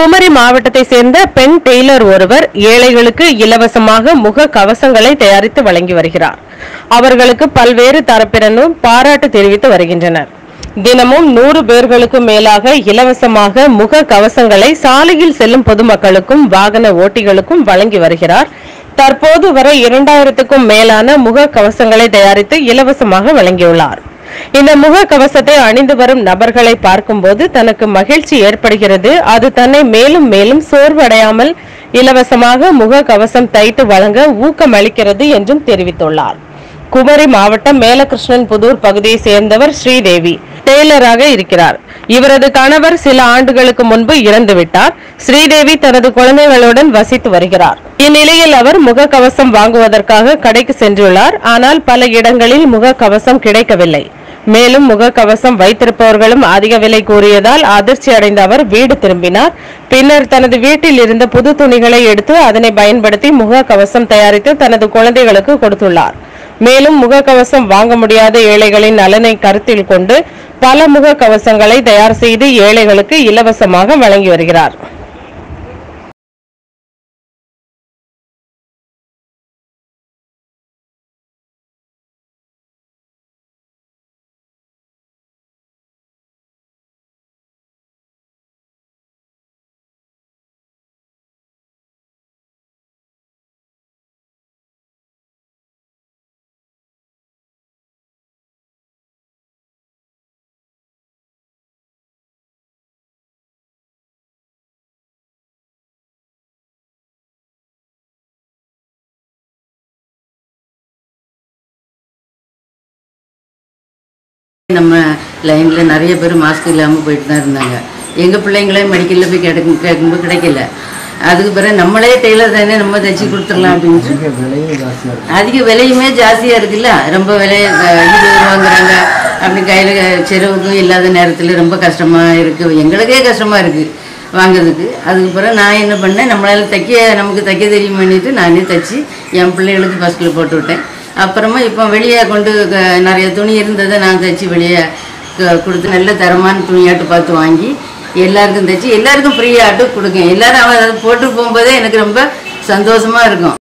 குமரி மாவட்டத்தை சேர்ந்த பெண் டெய்லர் ஒருவர் ஏழைகளுக்கு இலவசமாக முக கவசங்களை தயாரித்து வழங்கி வருகிறார் அவர்களுக்கு பல்வேறு தரப்பினரும் பாராட்டு தெரிவித்து வருகின்றனர் தினமும் நூறு பேர்களுக்கு மேலாக இலவசமாக முக கவசங்களை சாலையில் செல்லும் பொதுமக்களுக்கும் வாகன ஓட்டிகளுக்கும் வழங்கி வருகிறார் தற்போது வரை இரண்டாயிரத்துக்கும் மேலான முக கவசங்களை தயாரித்து இலவசமாக வழங்கியுள்ளார் இந்த முக கவசத்தை அணிந்து வரும் நபர்களை பார்க்கும்போது தனக்கு மகிழ்ச்சி ஏற்படுகிறது அது தன்னை மேலும் மேலும் சோர்வடையாமல் இலவசமாக முக கவசம் தைத்து வழங்க ஊக்கம் அளிக்கிறது என்றும் தெரிவித்துள்ளார் குமரி மாவட்டம் மேலகிருஷ்ணன் புதூர் பகுதியை சேர்ந்தவர் ஸ்ரீதேவி டெய்லராக இருக்கிறார் இவரது கணவர் சில ஆண்டுகளுக்கு முன்பு இறந்துவிட்டார் ஸ்ரீதேவி தனது குழந்தைகளுடன் வசித்து வருகிறார் இந்நிலையில் அவர் முகக்கவசம் வாங்குவதற்காக கடைக்கு சென்றுள்ளார் ஆனால் பல இடங்களில் முகக்கவசம் கிடைக்கவில்லை மேலும் முகக்கவசம் வைத்திருப்பவர்களும் அதிக விலை கூறியதால் அதிர்ச்சி அடைந்த அவர் வீடு திரும்பினார் பின்னர் தனது வீட்டில் இருந்த புது துணிகளை எடுத்து அதனை பயன்படுத்தி முகக்கவசம் தயாரித்து தனது குழந்தைகளுக்கு கொடுத்துள்ளார் மேலும் முகக்கவசம் வாங்க முடியாத ஏழைகளின் நலனை கருத்தில் கொண்டு பல முகக்கவசங்களை தயார் செய்து ஏழைகளுக்கு இலவசமாக வழங்கி வருகிறார் நம்ம லைனில் நிறைய பேர் மாஸ்க் இல்லாமல் போயிட்டு தான் இருந்தாங்க எங்கள் பிள்ளைங்களே மெடிக்கலில் போய் கிடைக்கும் கேட்கும்போது கிடைக்கல அதுக்கு பிறகு நம்மளே டெய்லர் தானே நம்ம தைச்சி கொடுத்துடலாம் அப்படின்ட்டு அதிக விலையுமே ஜாஸ்தியாக இருக்குல்ல ரொம்ப விலைய இருபது ரூபாங்கிறாங்க அப்படி கையில் செலவுக்கும் இல்லாத நேரத்தில் ரொம்ப கஷ்டமாக இருக்குது எங்களுக்கே கஷ்டமாக இருக்குது வாங்குறதுக்கு அதுக்கு பிறகு நான் என்ன பண்ணேன் நம்மளால தைக்க நமக்கு தைக்க தெரியும் பண்ணிட்டு நானே தைச்சி என் பிள்ளைகளுக்கு ஃபஸ்ட்டில் போட்டு விட்டேன் அப்புறமா இப்போ வெளியே கொண்டு க- நிறைய துணி இருந்ததை நான் தைச்சி வெளியே க- கொடுத்து நல்ல தரமான துணியாட்டு பார்த்து வாங்கி எல்லாருக்கும் தைச்சி எல்லாருக்கும் ஃப்ரீயாட்டு கொடுக்கேன் எல்லாரும் அவன் அதை போட்டு போகும்போதே எனக்கு ரொம்ப சந்தோஷமாக இருக்கும்